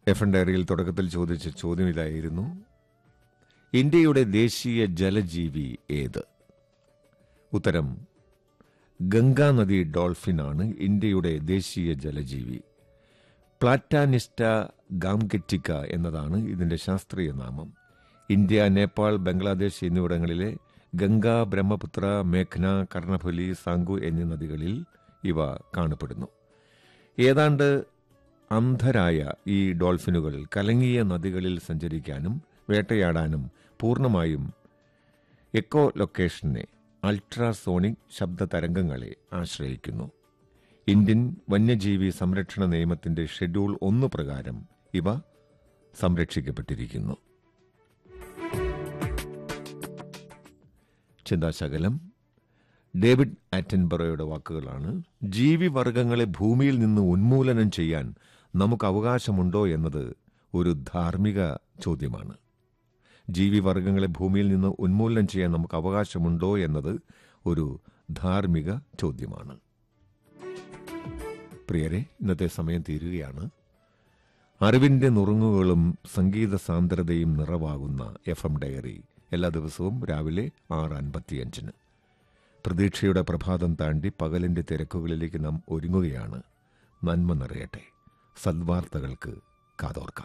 F N ഡയറിയിൽ തുടക്കത്തിൽ ചോദിച്ച ചോദ്യം ഇതായിരുന്നു ഇന്ത്യയുടെ ദേശീയ ജലജീവി ഏത് ഉത്തരം ഗംഗാ നദി ഡോൾഫിനാണ് ഇന്ത്യയുടെ ദേശീയ ജലജീവി പ്ലാറ്റാനിസ്റ്റ ഗാംഗറ്റിക്ക എന്നതാണ് ഇതിന്റെ ശാസ്ത്രീയ നാമം ഇന്ത്യ നേപ്പാൾ ബംഗ്ലാദേശ് എന്നിവിടങ്ങളിലെ ഗംഗ ബ്രഹ്മപുത്ര മേഘ്ന കർണഫുലി സാങ്കു എന്നീ നദികളിൽ ഇവ കാണപ്പെടുന്നു ഏതാണ്ട് അന്ധരായ ഈ ഡോൾഫിനുകൾ കലങ്ങിയ നദികളിൽ സഞ്ചരിക്കാനും വേട്ടയാടാനും പൂർണ്ണമായും എക്കോ ലൊക്കേഷനെ അൾട്രാസോണിക് ശബ്ദ തരംഗങ്ങളെ ആശ്രയിക്കുന്നു ഇന്ത്യൻ വന്യജീവി സംരക്ഷണ നിയമത്തിന്റെ ഷെഡ്യൂൾ ഒന്ന് പ്രകാരം ഇവ സംരക്ഷിക്കപ്പെട്ടിരിക്കുന്നു ചിന്താശകലം ഡേവിഡ് ആറ്റൻബറോയുടെ വാക്കുകളാണ് ജീവിവർഗങ്ങളെ ഭൂമിയിൽ നിന്ന് ഉന്മൂലനം ചെയ്യാൻ നമുക്ക് അവകാശമുണ്ടോ എന്നത് ഒരു ധാർമ്മിക ചോദ്യമാണ് ജീവിവർഗങ്ങളെ ഭൂമിയിൽ നിന്ന് ഉന്മൂലനം ചെയ്യാൻ നമുക്ക് അവകാശമുണ്ടോ എന്നത് ഒരു ധാർമ്മിക ചോദ്യമാണ് പ്രിയരെ ഇന്നത്തെ സമയം തീരുകയാണ് അറിവിന്റെ നുറുങ്ങുകളും സംഗീത സാന്ദ്രതയും നിറവാകുന്ന എഫ് എം ഡയറി എല്ലാ ദിവസവും രാവിലെ ആറ് അൻപത്തിയഞ്ചിന് പ്രതീക്ഷയുടെ പ്രഭാതം താണ്ടി പകലിന്റെ തിരക്കുകളിലേക്ക് നാം ഒരുങ്ങുകയാണ് നന്മ നിറയട്ടെ സദ്വാർത്തകൾക്ക് കാതോർക്കാം